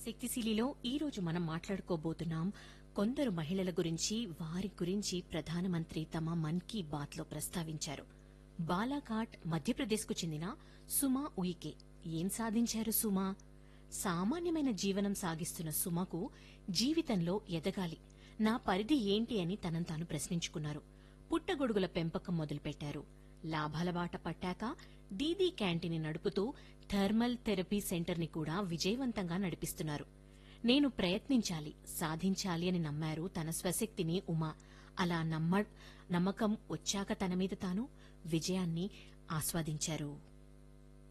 శక్తిశీలిలో ఈ రోజు మనం మాట్లాడుకోబోతున్నాం కొందరు మహిళల గురించి వారి గురించి ప్రధానమంత్రి తమ మన్ కీ బాత్ లో ప్రస్తావించారు బాలాఘాట్ మధ్యప్రదేశ్కు చెందిన సుమా ఉయికే ఏం సాధించారు సుమా సామాన్యమైన జీవనం సాగిస్తున్న సుమకు జీవితంలో ఎదగాలి నా పరిధి ఏంటి అని తనను తాను ప్రశ్నించుకున్నారు పుట్టగొడుగుల పెంపకం మొదలుపెట్టారు లాభాల బాట పట్టాక దీదీ క్యాంటీన్ నడుపుతూ థర్మల్ థెరపీ సెంటర్ ని కూడా విజయవంతంగా నడిపిస్తున్నారు నేను ప్రయత్నించాలి సాధించాలి అని నమ్మారు తన స్వశక్తిని ఉమా అలా నమ్మ నమ్మకం వచ్చాక తన మీద తాను విజయాన్ని ఆస్వాదించారు